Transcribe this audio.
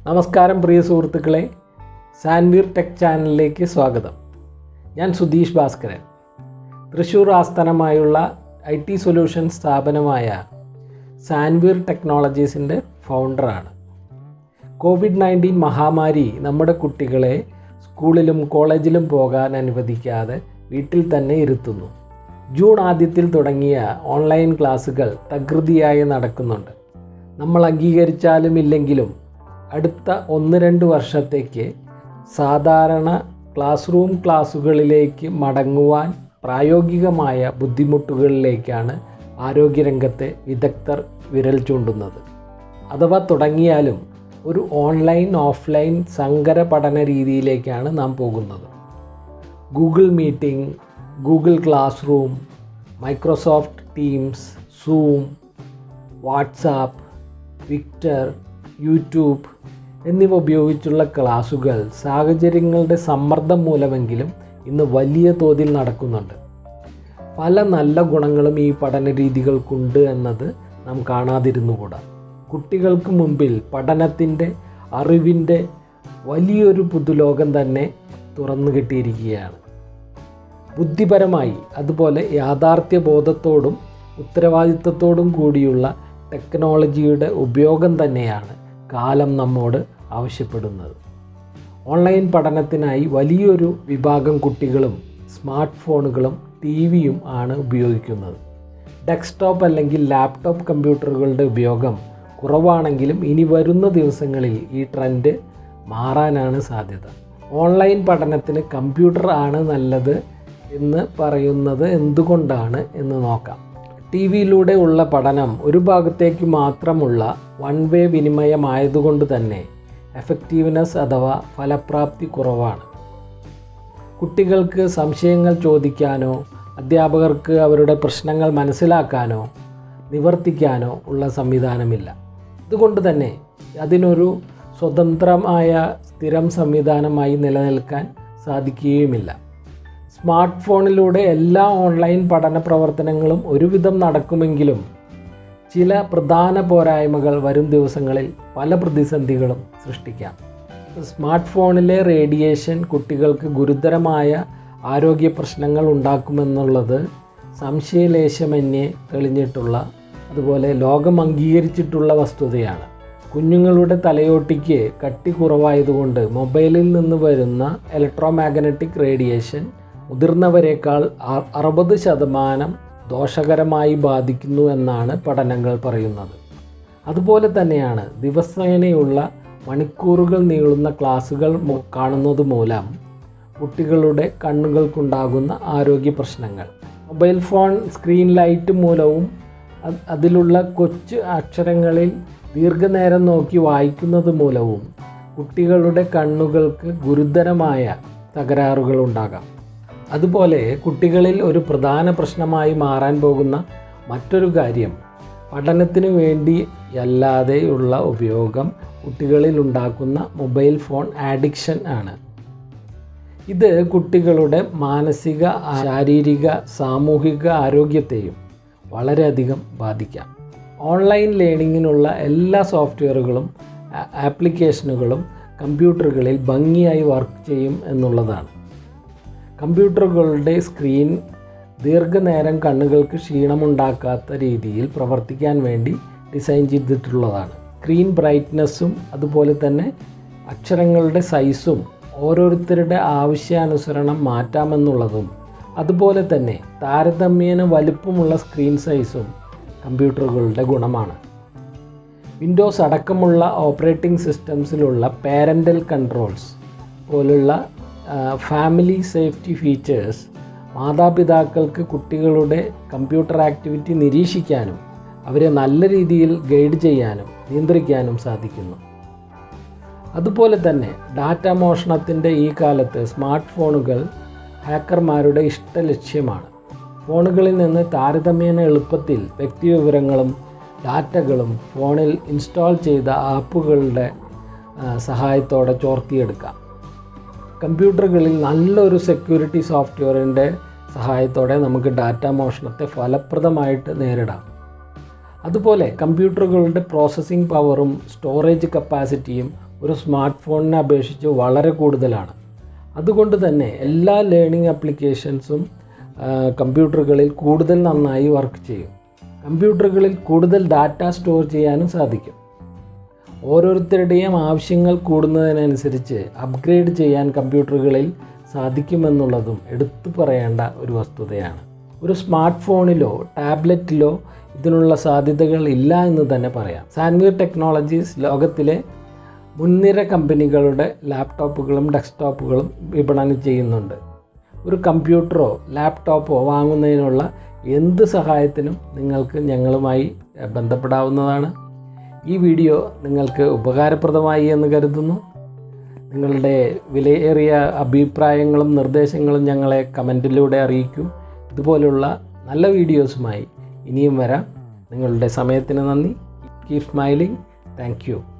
നമസ്കാരം പ്രിയ സുഹൃത്തുക്കളെ സാൻവീർ ടെക് ചാനലിലേക്ക് സ്വാഗതം ഞാൻ സുധീഷ് ഭാസ്കരൻ തൃശ്ശൂർ ആസ്ഥാനമായുള്ള ഐ ടി സൊല്യൂഷൻ സ്ഥാപനമായ സാൻവീർ ടെക്നോളജീസിൻ്റെ ഫൗണ്ടറാണ് കോവിഡ് നയൻറ്റീൻ മഹാമാരി നമ്മുടെ കുട്ടികളെ സ്കൂളിലും കോളേജിലും പോകാൻ അനുവദിക്കാതെ വീട്ടിൽ തന്നെ ഇരുത്തുന്നു ജൂൺ ആദ്യത്തിൽ തുടങ്ങിയ ഓൺലൈൻ ക്ലാസ്സുകൾ തകൃതിയായി നടക്കുന്നുണ്ട് നമ്മൾ അംഗീകരിച്ചാലും ഇല്ലെങ്കിലും അടുത്ത ഒന്ന് രണ്ട് വർഷത്തേക്ക് സാധാരണ ക്ലാസ് റൂം ക്ലാസ്സുകളിലേക്ക് മടങ്ങുവാൻ പ്രായോഗികമായ ബുദ്ധിമുട്ടുകളിലേക്കാണ് ആരോഗ്യരംഗത്തെ വിദഗ്ധർ വിരൽ ചൂണ്ടുന്നത് അഥവാ തുടങ്ങിയാലും ഒരു ഓൺലൈൻ ഓഫ്ലൈൻ സങ്കര പഠന രീതിയിലേക്കാണ് നാം പോകുന്നത് Google meeting Google class room Microsoft Teams Zoom WhatsApp Victers YouTube എന്നിവ ഉപയോഗിച്ചുള്ള ക്ലാസുകൾ സാഹചര്യങ്ങളുടെ സമ്മർദ്ദം മൂലമെങ്കിലും ഇന്ന് വലിയ തോതിൽ നടക്കുന്നുണ്ട് പല നല്ല ഗുണങ്ങളും ഈ പഠന രീതികൾക്കുണ്ട് എന്നത് നാം കാണാതിരുന്നുകൂടാ കുട്ടികൾക്ക് മുമ്പിൽ പഠനത്തിൻ്റെ അറിവിൻ്റെ വലിയൊരു പുതുലോകം തന്നെ തുറന്നു കിട്ടിയിരിക്കുകയാണ് ബുദ്ധിപരമായി അതുപോലെ യാഥാർത്ഥ്യ ബോധത്തോടും ഉത്തരവാദിത്തത്തോടും കൂടിയുള്ള ടെക്നോളജിയുടെ ഉപയോഗം തന്നെയാണ് കാലം നമ്മോട് ആവശ്യപ്പെടുന്നത് ഓൺലൈൻ പഠനത്തിനായി വലിയൊരു വിഭാഗം കുട്ടികളും സ്മാർട്ട് ഫോണുകളും ടി വിയും ആണ് ഉപയോഗിക്കുന്നത് ഡെസ്ക്ടോപ്പ് അല്ലെങ്കിൽ ലാപ്ടോപ്പ് കമ്പ്യൂട്ടറുകളുടെ ഉപയോഗം കുറവാണെങ്കിലും ഇനി വരുന്ന ദിവസങ്ങളിൽ ഈ ട്രെൻഡ് മാറാനാണ് സാധ്യത ഓൺലൈൻ പഠനത്തിന് കമ്പ്യൂട്ടർ ആണ് നല്ലത് എന്ന് പറയുന്നത് എന്തുകൊണ്ടാണ് എന്ന് നോക്കാം ടി വിയിലൂടെ ഉള്ള പഠനം ഒരു ഭാഗത്തേക്ക് മാത്രമുള്ള വൺ വേ വിനിമയമായതുകൊണ്ട് തന്നെ എഫക്റ്റീവ്നെസ് അഥവാ ഫലപ്രാപ്തി കുറവാണ് കുട്ടികൾക്ക് സംശയങ്ങൾ ചോദിക്കാനോ അധ്യാപകർക്ക് അവരുടെ പ്രശ്നങ്ങൾ മനസ്സിലാക്കാനോ നിവർത്തിക്കാനോ ഉള്ള സംവിധാനമില്ല അതുകൊണ്ട് തന്നെ അതിനൊരു സ്വതന്ത്രമായ സ്ഥിരം സംവിധാനമായി നിലനിൽക്കാൻ സാധിക്കുകയുമില്ല സ്മാർട്ട് ഫോണിലൂടെ എല്ലാ ഓൺലൈൻ പഠന പ്രവർത്തനങ്ങളും ഒരുവിധം നടക്കുമെങ്കിലും ചില പ്രധാന പോരായ്മകൾ വരും ദിവസങ്ങളിൽ പല പ്രതിസന്ധികളും സൃഷ്ടിക്കാം സ്മാർട്ട് ഫോണിലെ റേഡിയേഷൻ കുട്ടികൾക്ക് ഗുരുതരമായ ആരോഗ്യ പ്രശ്നങ്ങൾ ഉണ്ടാക്കുമെന്നുള്ളത് സംശയലേശമന്യേ തെളിഞ്ഞിട്ടുള്ള അതുപോലെ ലോകം അംഗീകരിച്ചിട്ടുള്ള വസ്തുതയാണ് കുഞ്ഞുങ്ങളുടെ തലയോട്ടിക്ക് കട്ടി കുറവായതുകൊണ്ട് മൊബൈലിൽ നിന്ന് വരുന്ന ഇലക്ട്രോ മാഗ്നറ്റിക് റേഡിയേഷൻ മുതിർന്നവരെക്കാൾ അറുപത് ശതമാനം ദോഷകരമായി ബാധിക്കുന്നു എന്നാണ് പഠനങ്ങൾ പറയുന്നത് അതുപോലെ തന്നെയാണ് ദിവസേനയുള്ള മണിക്കൂറുകൾ നീളുന്ന ക്ലാസ്സുകൾ കാണുന്നത് മൂലം കുട്ടികളുടെ കണ്ണുകൾക്കുണ്ടാകുന്ന ആരോഗ്യ പ്രശ്നങ്ങൾ മൊബൈൽ ഫോൺ സ്ക്രീൻ ലൈറ്റ് മൂലവും അതിലുള്ള കൊച്ചു അക്ഷരങ്ങളിൽ ദീർഘനേരം നോക്കി വായിക്കുന്നത് മൂലവും കുട്ടികളുടെ കണ്ണുകൾക്ക് ഗുരുതരമായ തകരാറുകൾ ഉണ്ടാകാം അതുപോലെ കുട്ടികളിൽ ഒരു പ്രധാന പ്രശ്നമായി മാറാൻ പോകുന്ന മറ്റൊരു കാര്യം പഠനത്തിന് വേണ്ടി അല്ലാതെയുള്ള ഉപയോഗം കുട്ടികളിൽ ഉണ്ടാക്കുന്ന മൊബൈൽ ഫോൺ ആഡിക്ഷൻ ആണ് ഇത് കുട്ടികളുടെ മാനസിക ശാരീരിക സാമൂഹിക ആരോഗ്യത്തെയും വളരെയധികം ബാധിക്കാം ഓൺലൈൻ ലേണിങ്ങിനുള്ള എല്ലാ സോഫ്റ്റ്വെയറുകളും ആപ്ലിക്കേഷനുകളും കമ്പ്യൂട്ടറുകളിൽ ഭംഗിയായി വർക്ക് ചെയ്യും എന്നുള്ളതാണ് കമ്പ്യൂട്ടറുകളുടെ സ്ക്രീൻ ദീർഘനേരം കണ്ണുകൾക്ക് ക്ഷീണമുണ്ടാക്കാത്ത രീതിയിൽ പ്രവർത്തിക്കാൻ വേണ്ടി ഡിസൈൻ ചെയ്തിട്ടുള്ളതാണ് സ്ക്രീൻ ബ്രൈറ്റ്നസ്സും അതുപോലെ തന്നെ അക്ഷരങ്ങളുടെ സൈസും ഓരോരുത്തരുടെ ആവശ്യാനുസരണം മാറ്റാമെന്നുള്ളതും അതുപോലെ തന്നെ താരതമ്യേന വലുപ്പമുള്ള സ്ക്രീൻ സൈസും കമ്പ്യൂട്ടറുകളുടെ ഗുണമാണ് വിൻഡോസ് അടക്കമുള്ള ഓപ്പറേറ്റിംഗ് സിസ്റ്റംസിലുള്ള പാരൻ്റൽ കൺട്രോൾസ് പോലുള്ള ഫാമിലി സേഫ്റ്റി ഫീച്ചേഴ്സ് മാതാപിതാക്കൾക്ക് കുട്ടികളുടെ കമ്പ്യൂട്ടർ ആക്ടിവിറ്റി നിരീക്ഷിക്കാനും അവരെ നല്ല രീതിയിൽ ഗൈഡ് ചെയ്യാനും നിയന്ത്രിക്കാനും സാധിക്കുന്നു അതുപോലെ തന്നെ ഡാറ്റ മോഷണത്തിൻ്റെ ഈ കാലത്ത് സ്മാർട്ട് ഫോണുകൾ ഹാക്കർമാരുടെ ഇഷ്ട ലക്ഷ്യമാണ് ഫോണുകളിൽ നിന്ന് താരതമ്യേന എളുപ്പത്തിൽ വ്യക്തിവിവരങ്ങളും ഡാറ്റകളും ഫോണിൽ ഇൻസ്റ്റാൾ ചെയ്ത ആപ്പുകളുടെ സഹായത്തോടെ ചോർത്തിയെടുക്കാം കമ്പ്യൂട്ടറുകളിൽ നല്ലൊരു സെക്യൂരിറ്റി സോഫ്റ്റ്വെയറിൻ്റെ സഹായത്തോടെ നമുക്ക് ഡാറ്റ മോഷണത്തെ ഫലപ്രദമായിട്ട് നേരിടാം അതുപോലെ കമ്പ്യൂട്ടറുകളുടെ പ്രോസസ്സിംഗ് പവറും സ്റ്റോറേജ് കപ്പാസിറ്റിയും ഒരു സ്മാർട്ട് ഫോണിനെ അപേക്ഷിച്ച് വളരെ കൂടുതലാണ് അതുകൊണ്ട് തന്നെ എല്ലാ ലേണിംഗ് ആപ്ലിക്കേഷൻസും കമ്പ്യൂട്ടറുകളിൽ കൂടുതൽ നന്നായി വർക്ക് ചെയ്യും കമ്പ്യൂട്ടറുകളിൽ കൂടുതൽ ഡാറ്റ സ്റ്റോർ ചെയ്യാനും സാധിക്കും ഓരോരുത്തരുടെയും ആവശ്യങ്ങൾ കൂടുന്നതിനനുസരിച്ച് അപ്ഗ്രേഡ് ചെയ്യാൻ കമ്പ്യൂട്ടറുകളിൽ സാധിക്കുമെന്നുള്ളതും എടുത്തു പറയേണ്ട ഒരു വസ്തുതയാണ് ഒരു സ്മാർട്ട് ഫോണിലോ ടാബ്ലറ്റിലോ ഇതിനുള്ള സാധ്യതകൾ ഇല്ല എന്ന് തന്നെ പറയാം സാൻവീർ ടെക്നോളജീസ് ലോകത്തിലെ മുൻനിര കമ്പനികളുടെ ലാപ്ടോപ്പുകളും ഡെസ്ക്ടോപ്പുകളും വിപണനം ചെയ്യുന്നുണ്ട് ഒരു കമ്പ്യൂട്ടറോ ലാപ്ടോപ്പോ വാങ്ങുന്നതിനുള്ള എന്ത് സഹായത്തിനും നിങ്ങൾക്ക് ഞങ്ങളുമായി ബന്ധപ്പെടാവുന്നതാണ് ഈ വീഡിയോ നിങ്ങൾക്ക് ഉപകാരപ്രദമായി എന്ന് കരുതുന്നു നിങ്ങളുടെ വിലയേറിയ അഭിപ്രായങ്ങളും നിർദ്ദേശങ്ങളും ഞങ്ങളെ കമൻറ്റിലൂടെ അറിയിക്കൂ ഇതുപോലുള്ള നല്ല വീഡിയോസുമായി ഇനിയും വരാം നിങ്ങളുടെ സമയത്തിന് നന്ദി കീപ് സ്മൈലിംഗ് താങ്ക് യു